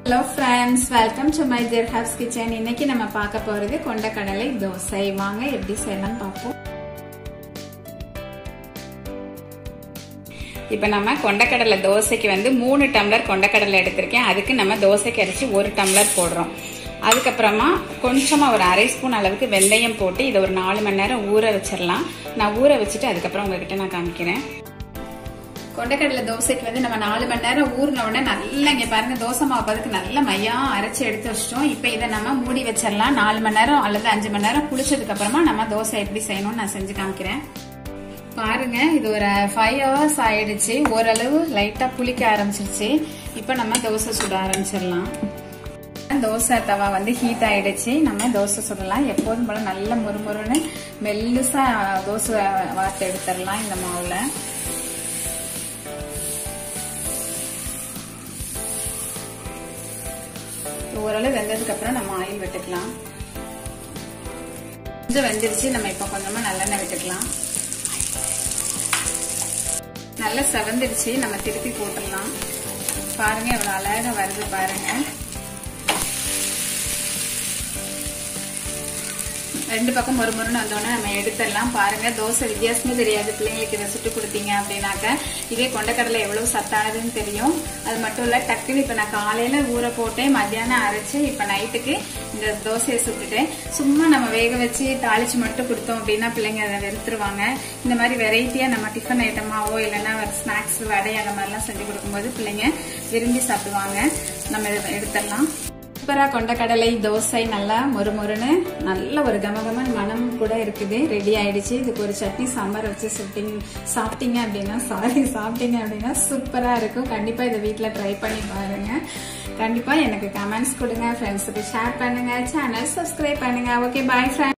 hello friends welcome to my ஜெர் ஹாப்ஸ் kitchen இன்னைக்கு நம்ம பார்க்க போறது கொண்டக்கடலை தோசை வாங்க எப்படி செய்யலாம் பார்ப்போம் இப்போ நம்ம கொண்டக்கடலை தோசைக்கு வந்து மூணு டம்ளர் கொண்டக்கடலை எடுத்திருக்கேன் அதுக்கு நம்ம தோசைக்கு அரிசி ஒரு டம்ளர் போடுறோம் அதுக்கப்புறமா கொஞ்சமாக ஒரு அரை ஸ்பூன் அளவுக்கு வெந்தயம் போட்டு இதை ஒரு நாலு மணி நேரம் ஊற வச்சிடலாம் நான் ஊற வச்சுட்டு அதுக்கப்புறம் உங்ககிட்ட நான் காமிக்கிறேன் கொண்டக்கடலை தோசைக்கு வந்து நம்ம நாலு மணி நேரம் ஊறின உடனே நல்லா இங்க பாருங்க தோசை மாவு பதுக்கு நல்ல மையா அரைச்சி எடுத்து வச்சிட்டோம் இப்போ இதை நம்ம மூடி வச்சிடலாம் நாலு மணி நேரம் அல்லது அஞ்சு மணி நேரம் குளிச்சதுக்கு அப்புறமா நம்ம தோசை எப்படி செய்யணும்னு நான் செஞ்சு காமிக்கிறேன் பாருங்க இது ஒரு ஃபைவ் ஹவர்ஸ் ஆயிடுச்சு ஓரளவு லைட்டா புளிக்க ஆரம்பிச்சிருச்சு இப்போ நம்ம தோசை சுட ஆரம்பிச்சிடலாம் தோசை தவா வந்து ஹீட் ஆயிடுச்சு நம்ம தோசை சுடலாம் எப்போதும் போல நல்ல முறுமுறுன்னு மெல்லுசா தோசை வார்த்து எடுத்துடலாம் இந்த மாவுல ஓரளவு வெந்ததுக்கு அப்புறம் நம்ம ஆயில் விட்டுக்கலாம் கொஞ்சம் வெந்துருச்சு நம்ம இப்போ கொஞ்சமா நல்லெண்ணெய் விட்டுக்கலாம் நல்லா செவந்துடுச்சு நம்ம திருப்பி போட்டுடலாம் பாருங்க எவ்வளவு அழகா வருது பாருங்க ரெண்டு பக்கம் ஒரு முருன்னு வந்தோடனே நம்ம எடுத்துடலாம் பாருங்க தோசை வித்தியாசமே தெரியாது பிள்ளைங்களுக்கு இதை சுட்டு கொடுத்தீங்க அப்படின்னாக்க இதே கொண்டக்கடலை எவ்வளவு சத்தானதுன்னு தெரியும் அது மட்டும் இல்ல டக்குன்னு இப்ப நான் காலையில ஊற போட்டேன் மத்தியானம் அரைச்சு இப்ப நைட்டுக்கு இந்த தோசையை சுட்டுட்டேன் சும்மா நம்ம வேக வச்சு தாளிச்சு மட்டும் கொடுத்தோம் அப்படின்னா பிள்ளைங்க அதை வெறுத்துருவாங்க இந்த மாதிரி வெரைட்டியா நம்ம டிஃபன் ஐட்டமாவோ இல்லைன்னா ஸ்நாக்ஸ் வடை அந்த மாதிரிலாம் செஞ்சு கொடுக்கும்போது பிள்ளைங்க விரும்பி சாப்பிடுவாங்க நம்ம எடுத்துடலாம் சூப்பரா கொண்டக்கடலை தோசை நல்லா மொறு மொறுன்னு நல்ல ஒரு கமகமன் மனம் கூட இருக்குது ரெடி ஆயிடுச்சு இதுக்கு ஒரு சட்னி சாம்பார் வச்சு சுட்டிங் சாப்பிட்டீங்க அப்படின்னா சாரி சாப்பிட்டீங்க அப்படின்னா சூப்பரா இருக்கும் கண்டிப்பா இதை வீட்டுல ட்ரை பண்ணி பாருங்க கண்டிப்பா எனக்கு கமெண்ட்ஸ் கொடுங்க ஃப்ரெண்ட்ஸுக்கு ஷேர் பண்ணுங்க சேனல் சப்ஸ்கிரைப் பண்ணுங்க ஓகே பாய் ஃப்ரெண்ட்